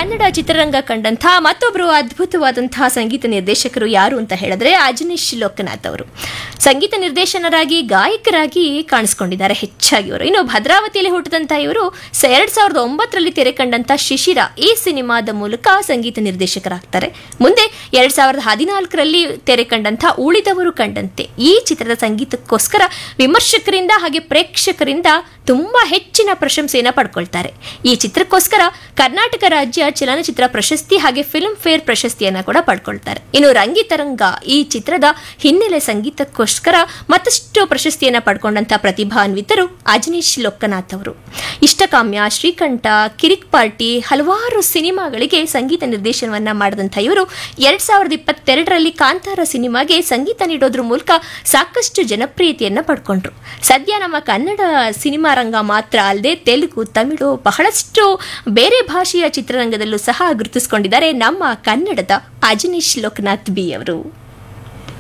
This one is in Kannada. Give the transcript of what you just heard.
ಕನ್ನಡ ಚಿತ್ರರಂಗ ಕಂಡಂತಹ ಮತ್ತೊಬ್ಬರು ಅದ್ಭುತವಾದಂತಹ ಸಂಗೀತ ನಿರ್ದೇಶಕರು ಯಾರು ಅಂತ ಹೇಳಿದ್ರೆ ಅಜನೀಶ್ ಲೋಕನಾಥ್ ಅವರು ಸಂಗೀತ ನಿರ್ದೇಶನರಾಗಿ ಗಾಯಕರಾಗಿ ಕಾಣಿಸ್ಕೊಂಡಿದ್ದಾರೆ ಹೆಚ್ಚಾಗಿ ಅವರು ಇನ್ನು ಭದ್ರಾವತಿಯಲ್ಲಿ ಹುಟ್ಟಿದಂತಹ ಇವರು ಎರಡ್ ಸಾವಿರದ ಒಂಬತ್ತರಲ್ಲಿ ತೆರೆ ಕಂಡಂತ ಶಿಶಿರ ಈ ಸಿನಿಮಾದ ಮೂಲಕ ಸಂಗೀತ ನಿರ್ದೇಶಕರಾಗ್ತಾರೆ ಮುಂದೆ ಎರಡ್ ಸಾವಿರದ ಹದಿನಾಲ್ಕರಲ್ಲಿ ತೆರೆ ಕಂಡಂತ ಉಳಿದವರು ಕಂಡಂತೆ ಈ ಚಿತ್ರದ ಸಂಗೀತಕ್ಕೋಸ್ಕರ ವಿಮರ್ಶಕರಿಂದ ಹಾಗೆ ಪ್ರೇಕ್ಷಕರಿಂದ ತುಂಬಾ ಹೆಚ್ಚಿನ ಪ್ರಶಂಸೆಯನ್ನ ಪಡ್ಕೊಳ್ತಾರೆ ಈ ಚಿತ್ರಕ್ಕೋಸ್ಕರ ಕರ್ನಾಟಕ ರಾಜ್ಯ ಚಲನಚಿತ್ರ ಪ್ರಶಸ್ತಿ ಹಾಗೆ ಫಿಲ್ಮ್ ಫೇರ್ ಪ್ರಶಸ್ತಿಯನ್ನ ಕೂಡ ಪಡ್ಕೊಳ್ತಾರೆ ಇನ್ನು ರಂಗಿತರಂಗ ಈ ಚಿತ್ರದ ಹಿನ್ನೆಲೆ ಸಂಗೀತಕ್ಕೋಸ್ಕರ ಮತ್ತಷ್ಟು ಪ್ರಶಸ್ತಿಯನ್ನ ಪಡ್ಕೊಂಡಂತ ಪ್ರತಿಭಾನ್ವಿತರು ಅಜನೀಶ್ ಲೋಕನಾಥ್ ಅವರು ಇಷ್ಟಕಾಮ್ಯ ಶ್ರೀಕಂಠ ಕಿರಿಕ್ ಪಾರ್ಟಿ ಹಲವಾರು ಸಿನಿಮಾಗಳಿಗೆ ಸಂಗೀತ ನಿರ್ದೇಶನವನ್ನ ಮಾಡಿದಂಥ ಇವರು ಎರಡ್ ಸಾವಿರದ ಇಪ್ಪತ್ತೆರಡರಲ್ಲಿ ಕಾಂತಾರ ಸಿನಿಮಾಗೆ ಸಂಗೀತ ನೀಡೋದ್ರ ಮೂಲಕ ಸಾಕಷ್ಟು ಜನಪ್ರಿಯತೆಯನ್ನ ಪಡ್ಕೊಂಡ್ರು ಸದ್ಯ ನಮ್ಮ ಕನ್ನಡ ಸಿನಿಮಾ ರಂಗ ಮಾತ್ರ ಅಲ್ಲದೆ ತೆಲುಗು ತಮಿಳು ಬಹಳಷ್ಟು ಬೇರೆ ಭಾಷೆಯ ಚಿತ್ರರಂಗದಲ್ಲೂ ಸಹ ಗುರುತಿಸಿಕೊಂಡಿದ್ದಾರೆ ನಮ್ಮ ಕನ್ನಡದ ಅಜನೀಶ್ ಲೋಕನಾಥ್ ಬಿ ಅವರು